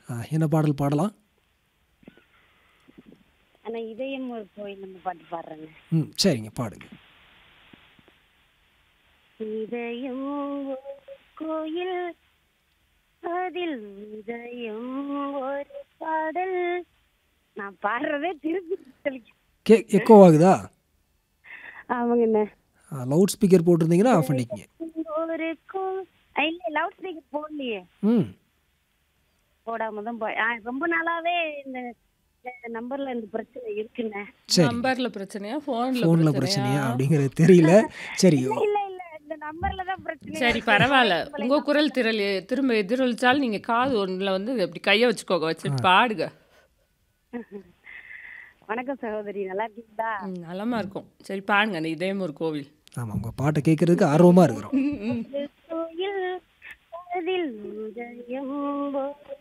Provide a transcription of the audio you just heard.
ஆ, என்ன பாடல் பாடலாம் ஆனா இதயம் ஒரு கோயில் நம்ம பாட்டு பாடுறேங்க ம் சரிங்க பாடுங்க இதயம் ஒரு கோயில் அதில் இதயம் ஒரு பாடல் நான் பாடுறதே திருப்பி சொல்லிக்க- கே எக்கோ ஆகுதா ஆமாங்கண்ணே லவுட் ஸ்பீக்கர் போட்டிருந்தீங்கன்னா ஆஃப் பண்ணிக்கங்க ஒரு கோ இல்ல லவுட் ஸ்பீக்கர் போடலையே ம் போடாம தான் போய் ஆ, ரொம்ப நாளாவே இந்த இந்த நம்பர்ல இந்த பிரச்சனை இருக்குண்ணே சரி நம்பர்ல பிரச்சனையா போன்ல ஃபோனில் பிரச்சனையா பிரச்சனையா அப்படிங்கிறது தெரியல சரி இல்ல இல்ல இந்த நம்பர்ல தான் பிரச்சனை சரி பரவாயில்ல உங்க குரல் திரள் திரும்ப எதிரொலிச்சாலும் நீங்க காது ஒண்ணுல வந்து அப்படி கைய வச்சுக்கோங்க வச்சு பாடுங்க வணக்கம் சகோதரி நல்லா இருக்கீங்களா ம், நலமா இருக்கும் சரி பாடுங்க அந்த இதயம் ஒரு கோவில் ஆமாம் உங்கள் பாட்டை கேட்கறதுக்கு ஆர்வமாக இருக்கிறோம் ஒரு கோயில் அதில் உதயம் ஒரு